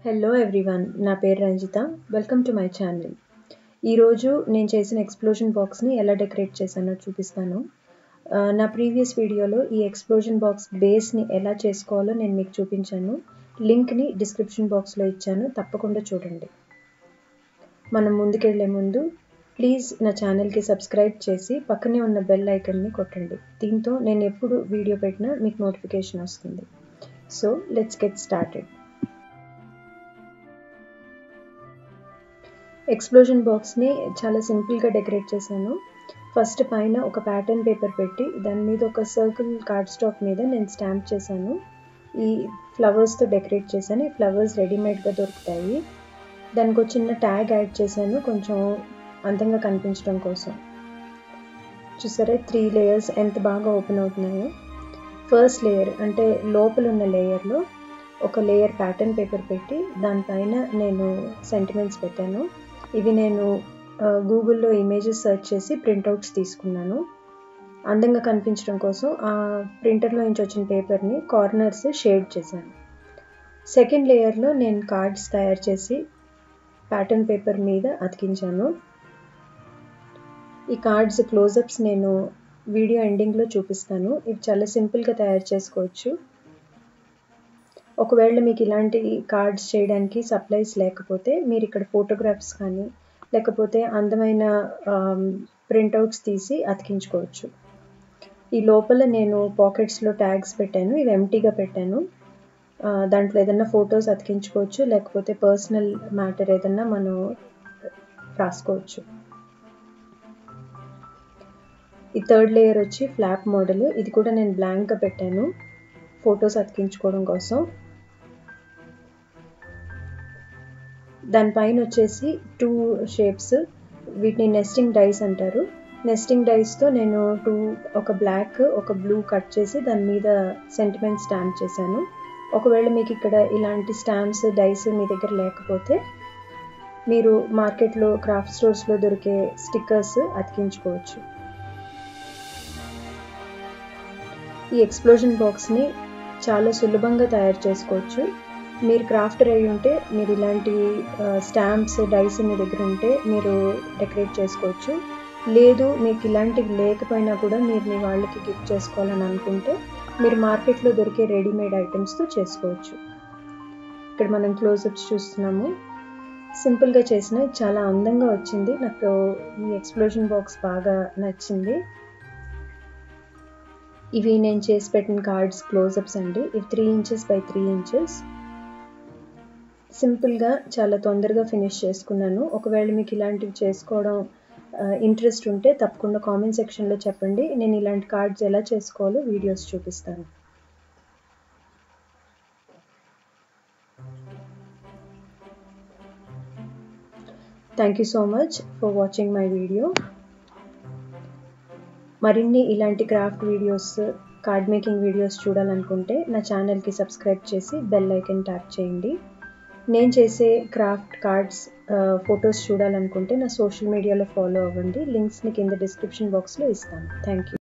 hello everyone నా పేరు Ranjitha welcome to my channel ఈరోజు నేను చేసిన ఎక్స్ప్లోజన్ బాక్స్ని ఎలా డెకరేట్ చేశానో చూపిస్తాను ఆ, నా ప్రీవియస్ వీడియోలో ఈ ఎక్స్ప్లోజన్ బాక్స్ బేస్ని ఎలా చేసుకోవాలో నేను మీకు చూపించాను లింక్ని డిస్క్రిప్షన్ బాక్స్లో ఇచ్చాను తప్పకుండా చూడండి మనం ముందుకెళ్లే ముందు ప్లీజ్ నా ఛానల్కి సబ్స్క్రైబ్ చేసి పక్కనే ఉన్న బెల్ ఐకన్ని కొట్టండి దీంతో నేను ఎప్పుడు వీడియో పెట్టినా మీకు నోటిఫికేషన్ వస్తుంది so let's get started explosion బాక్స్ని చాలా సింపుల్గా డెకరేట్ చేశాను ఫస్ట్ పైన ఒక ప్యాటర్న్ పేపర్ పెట్టి దాని మీద ఒక సర్కిల్ కార్డ్ స్టాక్ మీద నేను స్టాంప్ చేశాను ఈ ఫ్లవర్స్తో డెకరేట్ చేశాను ఈ ఫ్లవర్స్ రెడీమేడ్గా దొరుకుతాయి దానికి ఒక చిన్న ట్యాగ్ యాడ్ చేశాను కొంచెం అందంగా కనిపించడం కోసం చూసారా త్రీ లేయర్స్ ఎంత బాగా ఓపెన్ అవుతున్నాయో ఫస్ట్ లేయర్ అంటే లోపల ఉన్న లేయర్లో ఒక లేయర్ ప్యాటర్న్ పేపర్ పెట్టి దానిపైన నేను సెంటిమెంట్స్ పెట్టాను ఇవి నేను గూగుల్లో ఇమేజెస్ సెర్చ్ చేసి ప్రింట్అవుట్స్ తీసుకున్నాను అందంగా కనిపించడం కోసం ఆ ప్రింటర్లో నుంచి వచ్చిన పేపర్ని కార్నర్స్ షేడ్ చేశాను సెకండ్ లేయర్లో నేను కార్డ్స్ తయారు చేసి ప్యాటర్న్ పేపర్ మీద అతికించాను ఈ కార్డ్స్ క్లోజప్స్ నేను వీడియో ఎండింగ్లో చూపిస్తాను ఇవి చాలా సింపుల్గా తయారు చేసుకోవచ్చు ఒకవేళ మీకు ఇలాంటి కార్డ్స్ చేయడానికి సప్లైస్ లేకపోతే మీరు ఇక్కడ ఫోటోగ్రాఫ్స్ కానీ లేకపోతే అందమైన ప్రింట్అవుట్స్ తీసి అతికించుకోవచ్చు ఈ లోపల నేను పాకెట్స్లో ట్యాగ్స్ పెట్టాను ఇవి ఎంటీగా పెట్టాను దాంట్లో ఏదన్నా ఫొటోస్ అతికించుకోవచ్చు లేకపోతే పర్సనల్ మ్యాటర్ ఏదన్నా మనం రాసుకోవచ్చు ఈ థర్డ్ లేయర్ వచ్చి ఫ్లాప్ మోడల్ ఇది కూడా నేను బ్లాంక్గా పెట్టాను ఫొటోస్ అతికించుకోవడం కోసం దానిపైన వచ్చేసి టూ షేప్స్ వీటిని నెస్టింగ్ డైస్ అంటారు నెస్టింగ్ డైస్తో నేను టూ ఒక బ్లాక్ ఒక బ్లూ కట్ చేసి దాని మీద సెంటిమెంట్ స్టాంప్ చేశాను ఒకవేళ మీకు ఇక్కడ ఇలాంటి స్టాంప్స్ డైస్ మీ దగ్గర లేకపోతే మీరు మార్కెట్లో క్రాఫ్ట్ స్టోర్స్లో దొరికే స్టిక్కర్స్ అతికించుకోవచ్చు ఈ ఎక్స్ప్లోజన్ బాక్స్ని చాలా సులభంగా తయారు చేసుకోవచ్చు మీరు క్రాఫ్టర్ అయి ఉంటే మీరు ఇలాంటి స్టాంప్స్ డైస్ మీ దగ్గర ఉంటే మీరు డెకరేట్ చేసుకోవచ్చు లేదు మీకు ఇలాంటివి లేకపోయినా కూడా మీరు మీ వాళ్ళకి గిఫ్ట్ చేసుకోవాలని అనుకుంటే మీరు మార్కెట్లో దొరికే రెడీమేడ్ ఐటమ్స్తో చేసుకోవచ్చు ఇక్కడ మనం క్లోజప్స్ చూస్తున్నాము సింపుల్గా చేసిన చాలా అందంగా వచ్చింది నాకు ఈ ఎక్స్ప్లోజన్ బాక్స్ బాగా నచ్చింది ఇవి నేను చేసి పెట్టిన కార్డ్స్ క్లోజప్స్ అండి ఇవి three inches by three inches సింపుల్గా చాలా తొందరగా ఫినిష్ చేసుకున్నాను ఒకవేళ మీకు ఇలాంటివి చేసుకోవడం ఇంట్రెస్ట్ ఉంటే తప్పకుండా కామెంట్ సెక్షన్లో చెప్పండి నేను ఇలాంటి కార్డ్స్ ఎలా చేసుకోవాలో వీడియోస్ చూపిస్తాను thank you so much for watching my video మరిన్ని ఇలాంటి craft videos card making videos చూడాలనుకుంటే నా ఛానల్కి సబ్స్క్రైబ్ చేసి బెల్ ఐకన్ ట్యాప్ చేయండి నేను చేసే క్రాఫ్ట్ కార్డ్స్ ఫొటోస్ చూడాలనుకుంటే నా సోషల్ మీడియాలో ఫాలో అవ్వండి లింక్స్ని కింద డిస్క్రిప్షన్ బాక్స్లో ఇస్తాను థ్యాంక్ యూ